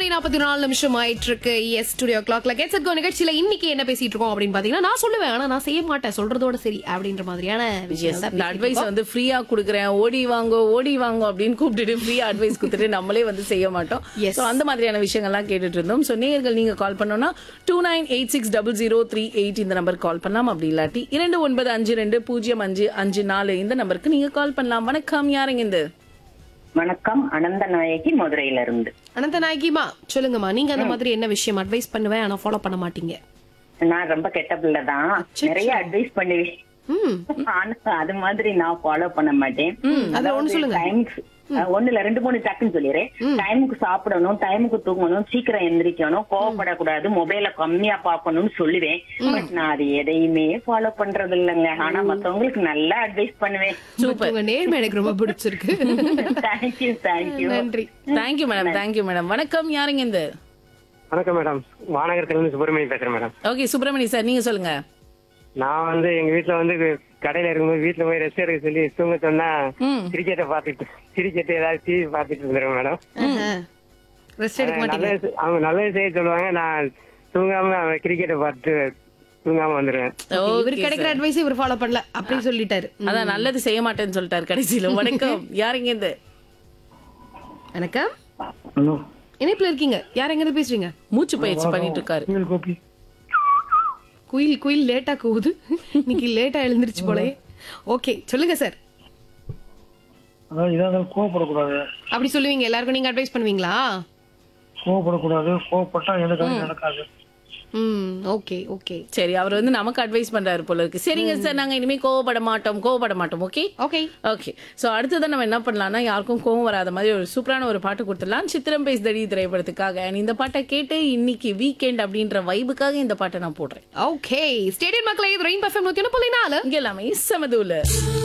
மணி நாற்பத்தி நாலு நிமிஷம் ஆயிட்டு இருக்கு எஸ் ஸ்டுடியோ கிளாக்ல கெட்ஸ் கோ நிகழ்ச்சியில இன்னைக்கு என்ன பேசிட்டு இருக்கோம் அப்படின்னு பாத்தீங்கன்னா நான் சொல்லுவேன் ஆனா நான் செய்ய மாட்டேன் சொல்றதோட சரி அப்படின்ற மாதிரியான Yes, விஷயம் தான் இந்த பேசிட்டு அட்வைஸ் இருக்கோம். வந்து ஃப்ரீயா குடுக்குறேன் ஓடி வாங்கோ ஓடி வாங்கோ அப்படின்னு கூப்பிட்டுட்டு ஃப்ரீயா அட்வைஸ் கொடுத்துட்டு நம்மளே வந்து செய்ய மாட்டோம் Yes. So, அந்த மாதிரியான விஷயங்கள்லாம் கேட்டுட்டு இருந்தோம் ஸோ நேயர்கள் நீங்க கால் பண்ணோம்னா two nine eight six double zero three eight இந்த நம்பர் கால் பண்ணலாம் அப்படி இல்லாட்டி இரண்டு ஒன்பது அஞ்சு ரெண்டு பூஜ்ஜியம் அஞ்சு அஞ்சு நாலு இந்த நம்பருக்கு நீங்க கால் பண்ணலாம் வணக்கம் யாருங்க இந்த வணக்கம் அனந்த நாயகி மதுரையில இருந்து அனந்த நாயகிமா சொல்லுங்கம்மா நீங்க அந்த மாதிரி என்ன விஷயம் அட்வைஸ் பண்ணுவேன் ஆனா ஃபாலோ பண்ண மாட்டீங்க நான் ரொம்ப கெட்ட பிள்ளை தான் நிறைய அட்வைஸ் பண்ணுவேன் ம் ஆனா அது மாதிரி நான் ஃபாலோ பண்ண மாட்டேன் அதுல ஒண்ணு சொல்லுங்க. டைமுக்கு ஒண்ணு இல்ல ரெண்டு மூணு டக்குன்னு சொல்லிடுறேன் டைமுக்கு சாப்பிடணும் டைமுக்கு தூங்கணும் சீக்கிரம் எந்திரிக்கணும் கோவப்படக்கூடாது மொபைல கம்மியா பாக்கணும்னு சொல்லுவேன் பட் நான் அது எதையுமே ஃபாலோ பண்றது இல்லைங்க ஆனா மத்தவங்களுக்கு நல்லா அட்வைஸ் பண்ணுவேன் சூப்பர் உங்க நேர்மை எனக்கு ரொம்ப பிடிச்சிருக்கு தேங்க்யூ தேங்க்யூ நன்றி தேங்க்யூ மேடம் தேங்க்யூ மேடம் வணக்கம் யாருங்க இந்த வணக்கம் மேடம் மாநகரத்துல இருந்து சுப்பிரமணியம் பேசுறேன் மேடம் ஓகே சுப்பிரமணி சார் நீங்க சொல்லுங்க நான் வந்து எங்க வீட்டுல வந்து கடையில இருக்கும்போது வீட்டுல போய் ரெஸ்ட் எடுக்க சொல்லி தூங்க சொன்னா ம். கிரிக்கெட்டை பாத்துட்டு கிரிக்கெட் ஏதாவது டிவி பாத்துட்டு இருந்துருவேன் மேடம் ரெஸ்ட் எடுக்க மாட்டீங்க நல்லது அவங்க நல்லது செய்ய சொல்லுவாங்க நான் தூங்காம அவன் கிரிக்கெட்டை பார்த்துட்டு தூங்காம வந்துருவேன் இவர் கிடைக்கிற அட்வைஸ் இவர் ஃபாலோ பண்ணல அப்படின்னு சொல்லிட்டாரு அதான் நல்லது செய்ய மாட்டேன்னு சொல்லிட்டாரு கடைசியில வணக்கம் யாருங்க இந்த வணக்கம் இணைப்புல இருக்கீங்க யார் எங்க இருந்து பேசுறீங்க மூச்சு பயிற்சி பண்ணிட்டு இருக்காரு குயில் குயில் லேட்டா கூவுது இன்னைக்கு லேட்டா எழுந்திருச்சு போலயே ஓகே சொல்லுங்க சார் அதாவது இதாக கோவப்படக்கூடாது அப்படி சொல்லுவீங்க எல்லாருக்கும் நீங்க அட்வைஸ் பண்ணுவீங்களா கோவப்படக்கூடாது கோவப்பட்டா எனக்கு அது நடக்காது ம் ஓகே ஓகே சரி அவர் வந்து நமக்கு அட்வைஸ் பண்றாரு போல இருக்கு சரிங்க சார் நாங்க இனிமே கோவப்பட மாட்டோம் கோவப்பட மாட்டோம் ஓகே ஓகே ஓகே சோ அடுத்ததான் நம்ம என்ன பண்ணலாம்னா யாருக்கும் கோவம் வராத மாதிரி ஒரு சூப்பரான ஒரு பாட்டு கொடுத்துடலாம் சித்திரம் பேசுதடி திரைப்படத்துக்காக And இந்த பாட்டை கேட்டு இன்னைக்கு வீக்கெண்ட் அப்படின்ற வைபுக்காக இந்த பாட்டை நான் போடுறேன் ஓகே ஸ்டேடியம் மக்களை இது ரெயின் பர்ஃபெக்ட் நூத்தி ஒன்று புள்ளி நாலு இங்க எல்லாமே சமதூல